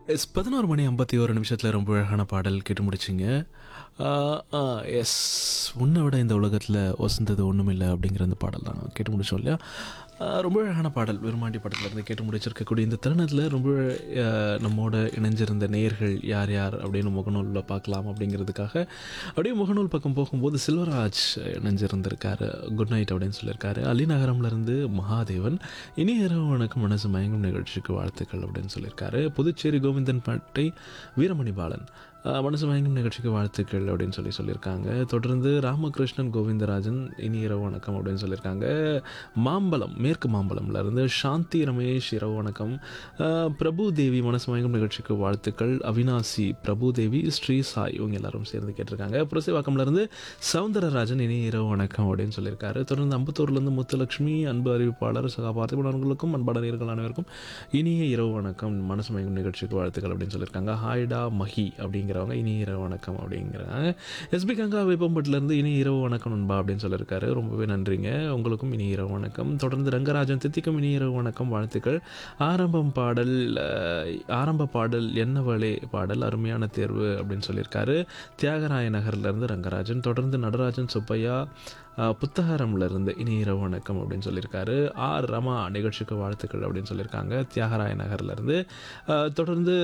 S பதினோரு மணி ஐம்பத்தி ஒரு நிமிஷத்தில் ரொம்ப அழகான பாடல் கேட்டு முடிச்சிங்க எஸ் உன்னை விட இந்த உலகத்தில் வசந்தது ஒன்றும் இல்லை அப்படிங்கிற அந்த பாடல் தான் கேட்டு முடிச்சோம் இல்லையா ஆ, ரொம்ப அழகான பாடல் விரும்மாண்டி படத்துலேருந்து கேட்டு முடிச்சிருக்கக்கூடிய இந்த தருணத்தில் ரொம்ப ஆ, நம்மோட இணைஞ்சிருந்த நேயர்கள் யார் யார் அப்படின்னு முகநூலில் பார்க்கலாம் அப்படிங்கிறதுக்காக அப்படியே முகநூல் பக்கம் போகும்போது செல்வராஜ் இணைஞ்சிருந்திருக்காரு குட் நைட் அப்படின்னு சொல்லியிருக்காரு அலிநகரம்லேருந்து மகாதேவன் இனி இரவு வணக்கம் மனசு மயங்கும் நிகழ்ச்சிக்கு வாழ்த்துக்கள் அப்படின்னு சொல்லியிருக்காரு புதுச்சேரி கோவிந்தன்பேட்டை வீரமணி பாலன் ஆஹ், மனசு மயங்கும் நிகழ்ச்சிக்கு வாழ்த்துக்கள் அப்படின்னு சொல்லி சொல்லியிருக்காங்க தொடர்ந்து ராமகிருஷ்ணன் கோவிந்தராஜன் இனி இரவு வணக்கம் அப்படின்னு சொல்லியிருக்காங்க மாம்பலம் மேற்கு மாம்பலம்ல இருந்து சாந்தி ரமேஷ் இரவு வணக்கம் ஆஹ், பிரபு தேவி மனசு மயங்கும் நிகழ்ச்சிக்கு வாழ்த்துக்கள் அவினாசி பிரபு தேவி ஸ்ரீ சாய் இவங்க எல்லாரும் சேர்ந்து கேட்டிருக்காங்க புரசைவாக்கம்ல இருந்து சவுந்தரராஜன் இனி இரவு வணக்கம் அப்படின்னு சொல்லியிருக்காரு தொடர்ந்து அம்பத்தூர்லேருந்து முத்துலட்சுமி அன்பு அறிவிப்பாளர் சகா பார்த்திபனவர்களுக்கும் அன்பான நேர்கள் அனைவருக்கும் இனிய இரவு வணக்கம் மனசு மயங்கும் நிகழ்ச்சிக்கு வாழ்த்துக்கள் அப்படின்னு சொல்லியிருக்காங்க ஹாய்டா மஹி அப்படிங்கிறவங்க இனிய இரவு வணக்கம் அப்படிங்கிறாங்க எஸ்பி கங்கா வேப்பம்பட்டிலேருந்து இனி இரவு வணக்கம் நண்பா அப்படின்னு சொல்லியிருக்காரு ரொம்பவே நன்றிங்க உங்களுக்கும் இனி இரவு வணக்கம் தொடர்ந்து ரங்கராஜன் தித்திக்கும் இனி இரவு வணக்கம் வாழ்த்துக்கள் ஆரம்பம் பாடல் அஹ், ஆரம்ப பாடல் என்னவளே பாடல் அருமையான தேர்வு அப்படின்னு சொல்லியிருக்காரு தியாகராய நகர்லேருந்து ரங்கராஜன் தொடர்ந்து நடராஜன் சுப்பையா அஹ், புத்தகரம்ல இருந்து இனி இரவு வணக்கம் அப்படின்னு சொல்லியிருக்காரு ஆர் ரமா நிகழ்ச்சிக்கு வாழ்த்துக்கள் அப்படின்னு சொல்லியிருக்காங்க தியாகராய நகர்லேருந்து தொடர்ந்து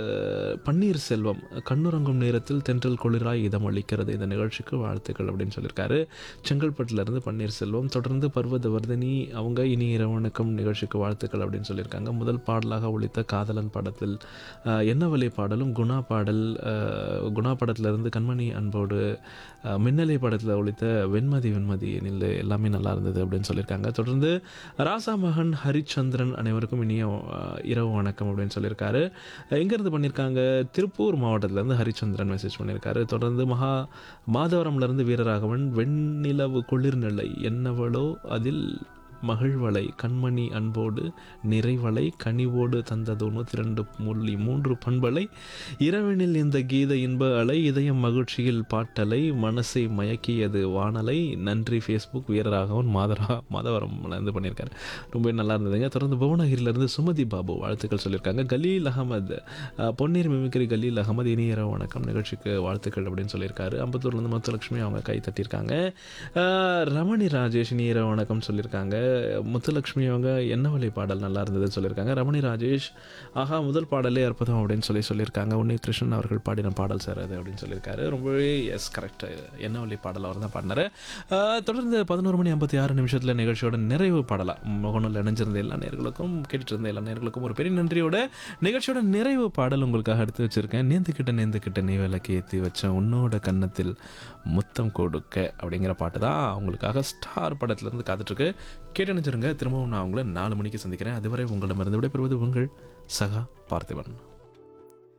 பன்னீர் செல்வம் கண்ணுறங்கும் நேரத்தில் தென்றல் குளிராய் இதம் அளிக்கிறது இந்த நிகழ்ச்சிக்கு வாழ்த்துக்கள் அப்படின்னு சொல்லியிருக்காரு செங்கல்பட்டுலேருந்து பன்னீர் செல்வம் தொடர்ந்து பர்வத வர்தினி அவங்க இனி இரவு வணக்கம் நிகழ்ச்சிக்கு வாழ்த்துக்கள் அப்படின்னு சொல்லியிருக்காங்க முதல் பாடலாக ஒழித்த காதலன் படத்தில் அஹ், என்ன வழி பாடலும் குணா பாடல் அஹ், குணா படத்திலிருந்து கண்மணி அன்போடு அஹ், மின்னலை படத்தில் ஒழித்த வெண்மதி வெண்மதி எனில் எல்லாமே நல்லா இருந்தது அப்படின்னு சொல்லியிருக்காங்க தொடர்ந்து ராசா மகன் ஹரிச்சந்திரன் அனைவருக்கும் இனிய அஹ், இரவு வணக்கம் அப்படின்னு சொல்லியிருக்காரு எங்கேருந்து பண்ணியிருக்காங்க திருப்பூர் மாவட்டத்திலேருந்து ஹரிச்சந்திரன் மெசேஜ் பண்ணியிருக்காரு தொடர்ந்து மகா மாதவரம்லேருந்து வீரராகவன் வெண்ணிலவு குளிர்நிலை என்னவளோ அதில் மகிழ்வலை கண்மணி அன்போடு நிறைவலை கனிவோடு தந்தது நூற்றி ரெண்டு முள்ளி மூன்று பண்பலை இரவினில் இந்த கீத இன்ப அலை இதயம் மகிழ்ச்சியில் பாட்டலை மனசை மயக்கியது வானலை நன்றி ஃபேஸ்புக் வீரராகவன் மாதரா மாதவரம்லேருந்து பண்ணியிருக்காரு ரொம்ப நல்லா இருந்ததுங்க தொடர்ந்து புவனகிரியிலேருந்து சுமதி பாபு வாழ்த்துக்கள் சொல்லியிருக்காங்க கலீல் அகமது அஹ், பொன்னீர் மிமிக்கிரி கலீல் அகமது இனிய இரவு வணக்கம் நிகழ்ச்சிக்கு வாழ்த்துக்கள் அப்படின்னு சொல்லியிருக்காரு அம்பத்தூர்லேருந்து முத்துலட்சுமி அவங்க கை தட்டியிருக்காங்க அஹ், ரமணி ராஜேஷ் இனிய இரவு வணக்கம் சொல்லியிருக்காங்க முத்துலட்சுமி அவங்க என்ன வழி பாடல் நல்லா இருந்ததுன்னு சொல்லியிருக்காங்க ரமணி ராஜேஷ் ஆஹா முதல் பாடலே அற்புதம் அப்படின்னு சொல்லி சொல்லியிருக்காங்க உன்னி கிருஷ்ணன் அவர்கள் பாடின பாடல் சார் அது அப்படின்னு சொல்லியிருக்காரு ரொம்பவே எஸ் கரெக்ட் என்ன வழி பாடல் அவர் தான் பாடினாரு அஹ், தொடர்ந்து பதினோரு மணி ஐம்பத்தி ஆறு நிமிஷத்தில் நிகழ்ச்சியோட நிறைவு பாடலாம் முகநூல் இணைஞ்சிருந்த எல்லா நேர்களுக்கும் கேட்டுட்டு இருந்த எல்லா நேர்களுக்கும் ஒரு பெரிய நன்றியோட நிகழ்ச்சியோட நிறைவு பாடல் உங்களுக்காக எடுத்து வச்சிருக்கேன் நேந்துக்கிட்ட நேந்துக்கிட்ட நீ விளக்கு ஏற்றி வச்ச உன்னோட கன்னத்தில் முத்தம் கொடுக்க அப்படிங்கிற பாட்டு தான் உங்களுக்காக ஸ்டார் படத்துலேருந்து காத்துட்ருக்கு கேட்டு நினைச்சிருங்க திரும்பவும் நான் உங்களை நாலு மணிக்கு சந்திக்கிறேன் அதுவரை உங்களிடமிருந்து விடைபெறுவது உங்கள் சகா பார்த்திபன்